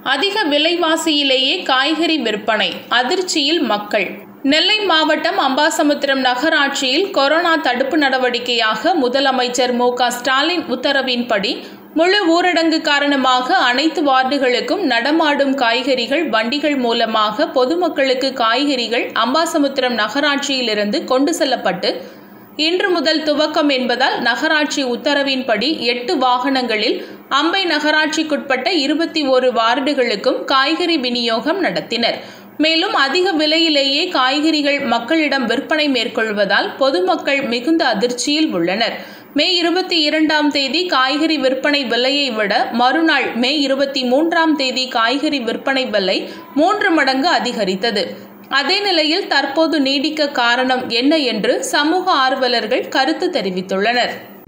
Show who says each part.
Speaker 1: அதிக விலைவாசியிலேயே காய்கறி விற்பனை அதிர்ச்சியில் மக்கள் நெல்லை மாவட்டம் அம்பாசமுத்திரம் நகராட்சியில் கொரோனா தடுப்பு நடவடிக்கையாக முதலமைச்சர் மு க ஸ்டாலின் உத்தரவின்படி முழு ஊரடங்கு காரணமாக அனைத்து வார்டுகளுக்கும் நடமாடும் காய்கறிகள் வண்டிகள் மூலமாக பொதுமக்களுக்கு காய்கறிகள் அம்பாசமுத்திரம் நகராட்சியிலிருந்து கொண்டு செல்லப்பட்டு இன்று முதல் துவக்கம் என்பதால் நகராட்சி உத்தரவின்படி எட்டு வாகனங்களில் அம்பை நகராட்சிக்குட்பட்ட இருபத்தி ஒரு வார்டுகளுக்கும் காய்கறி விநியோகம் நடத்தினர் மேலும் அதிக விலையிலேயே காய்கறிகள் மக்களிடம் விற்பனை மேற்கொள்வதால் பொதுமக்கள் மிகுந்த அதிர்ச்சியில் உள்ளனர் மே இருபத்தி இரண்டாம் தேதி காய்கறி விற்பனை விலையை விட மறுநாள் மே இருபத்தி மூன்றாம் தேதி காய்கறி விற்பனை விலை மூன்று மடங்கு அதிகரித்தது அதே நிலையில் தற்போது நீடிக்க காரணம் என்ன என்று சமூக ஆர்வலர்கள் கருத்து தெரிவித்துள்ளனர்